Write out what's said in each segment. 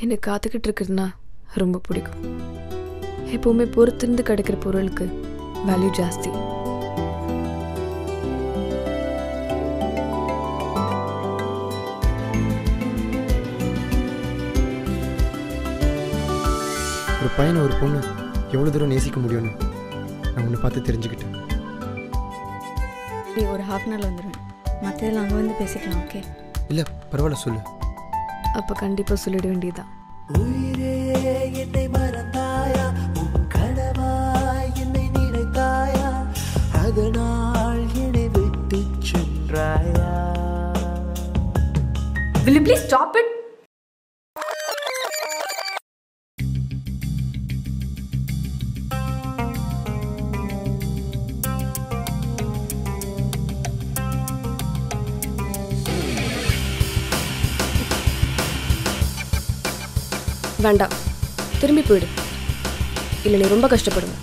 என்னை காத்துக்கிட்டு இருக்கிறதுனா ரொம்ப பிடிக்கும் எப்போவுமே பொறுத்திருந்து கிடைக்கிற பொருளுக்கு வேல்யூ ஜாஸ்தி ஒரு பையனை ஒரு பொண்ணு எவ்வளோ தூரம் நேசிக்க முடியும்னு நான் உன்னை பார்த்து தெரிஞ்சுக்கிட்டேன் சரி ஒரு ஹாஃப் அன் ஹவர் வந்துடுவேன் மற்றதெல்லாம் அங்கே வந்து பேசிக்கலாம் ஓகே இல்லை பரவாயில்ல சொல்லு அப்போ கண்டிப்பாக சொல்லிட வேண்டியதுதான் உயிரே என்னை மறந்தாயா உன் கனவாய் என்னை நினைத்தாயா அதனால் என்னை விட்டு சென்றாயா Will you please stop it? வேண்டாம் திரும்பி போயிடு இல்லை நீ ரொம்ப கஷ்டப்படுவ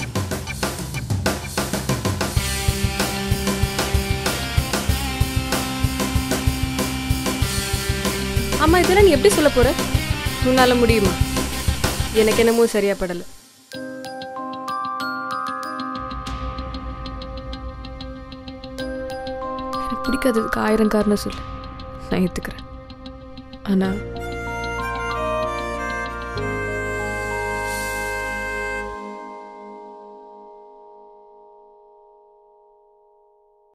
ஆமா இதெல்லாம் நீ எப்படி சொல்ல போற உன்னால முடியுமா எனக்கு என்னமோ சரியா படல எனக்கு பிடிக்காததுக்கு ஆயிரம் காரணம் சொல்லு நான் ஏத்துக்கிறேன் ஆனா